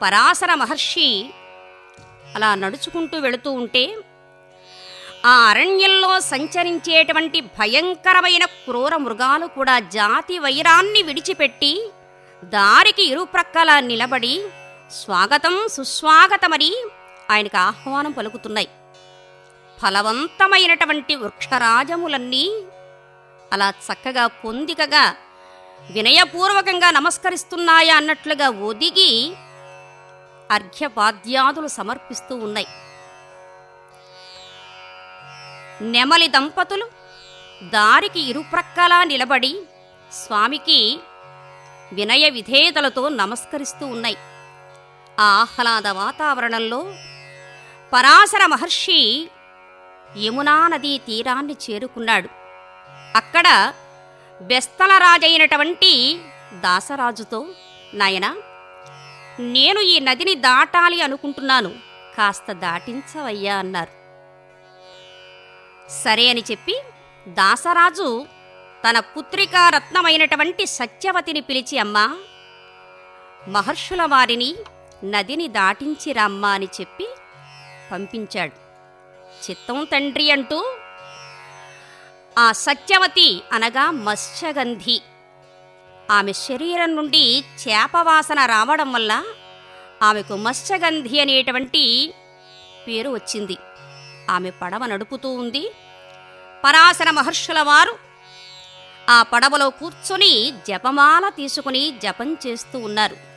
పరాశర మహర్షి అలా నడుచుకుంటూ వెళుతూ ఉంటే ఆ అరణ్యంలో సంచరించేటువంటి భయంకరమైన క్రూర మృగాలు కూడా జాతి వైరాన్ని విడిచిపెట్టి దారికి ఇరుప్రక్కల నిలబడి స్వాగతం సుస్వాగతమని ఆయనకు ఆహ్వానం పలుకుతున్నాయి ఫలవంతమైనటువంటి వృక్షరాజములన్నీ అలా చక్కగా పొందికగా వినయపూర్వకంగా నమస్కరిస్తున్నాయా అన్నట్లుగా ఒదిగి అర్ఘ్యపాద్యాదులు సమర్పిస్తూ ఉన్నాయి నెమలి దంపతులు దారికి ఇరుప్రక్కలా నిలబడి స్వామికి వినయ విధేయతలతో నమస్కరిస్తూ ఉన్నాయి ఆ ఆహ్లాద వాతావరణంలో పరాశర మహర్షి యమునా నదీ తీరాన్ని చేరుకున్నాడు అక్కడ బెస్తల రాజైనటువంటి దాసరాజుతో నాయనా నేను ఈ నదిని దాటాలి అనుకుంటున్నాను కాస్త దాటించవయ్యా అన్నారు సరే అని చెప్పి దాసరాజు తన పుత్రికా రత్నమైనటువంటి సత్యవతిని పిలిచి అమ్మా మహర్షుల వారిని నదిని దాటించి రమ్మా అని చెప్పి పంపించాడు చిత్తం తండ్రి అంటూ ఆ సత్యవతి అనగా మత్స్యగంధి ఆమె శరీరం నుండి చేపవాసన రావడం వల్ల ఆమెకు మత్స్యగంధి అనేటువంటి పేరు వచ్చింది ఆమె పడవ నడుపుతూ ఉంది పరాశర మహర్షుల వారు ఆ పడవలో కూర్చొని జపమాల తీసుకుని జపం చేస్తూ ఉన్నారు